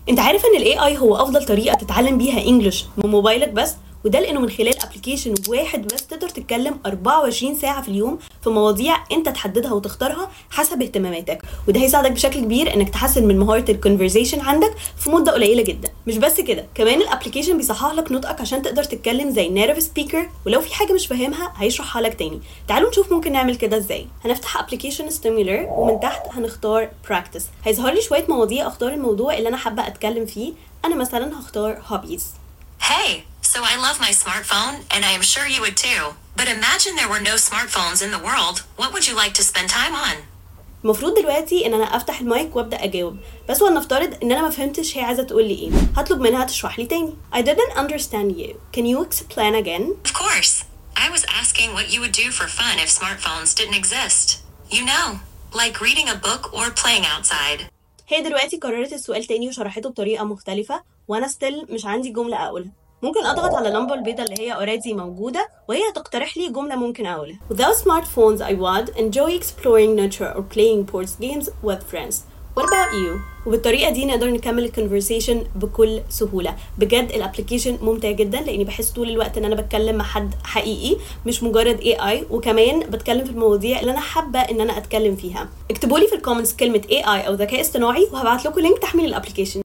انت عارف ان الاي اي هو افضل طريقه تتعلم بيها انجلش من موبايلك بس وده لانه من خلال ابلكيشن واحد بس تقدر تتكلم 24 ساعه في اليوم في مواضيع انت تحددها وتختارها حسب اهتماماتك وده هيساعدك بشكل كبير انك تحسن من مهاره الكونفرزيشن عندك في مده قليله جدا مش بس كده كمان الابلكيشن بيصحح لك نطقك عشان تقدر تتكلم زي نيرف سبيكر ولو في حاجه مش فاهمها هيشرحها لك تاني تعالوا نشوف ممكن نعمل كده ازاي هنفتح ابلكيشن ستيمولر ومن تحت هنختار براكتس هيظهر لي شويه مواضيع اختار الموضوع اللي انا حابه اتكلم فيه انا مثلا هختار هوبيز Hey, so I love my smartphone, and I am sure you would too. But imagine there were no smartphones in the world. What would you like to spend time on? المفروض دلوقتي ان انا افتح المايك وابدا اجاوب بس ولنفترض ان انا ما فهمتش هي عايزه تقول لي ايه هطلب منها تشرح لي تاني I didn't understand you can you explain again Of course. I was asking what you would do for fun if smartphones didn't exist. You know, like reading a book or playing outside. هي دلوقتي كررت السؤال تاني وشرحته بطريقه مختلفه وانا ستيل مش عندي جمله اقولها ممكن اضغط على اللمبه البيضاء اللي هي اوريدي موجوده وهي هتقترح لي جمله ممكن اقولها Without smartphones I would enjoy exploring nature or playing board games with friends What about you? وبالطريقة دي نقدر نكمل الكونفرسيشن بكل سهولة بجد الابلكيشن ممتع جدا لاني بحس طول الوقت ان انا بتكلم مع حد حقيقي مش مجرد اي اي وكمان بتكلم في المواضيع اللي انا حابة ان انا اتكلم فيها اكتبوا لي في الكومنتس كلمة اي اي او ذكاء اصطناعي وهبعت لكم لينك تحميل الابلكيشن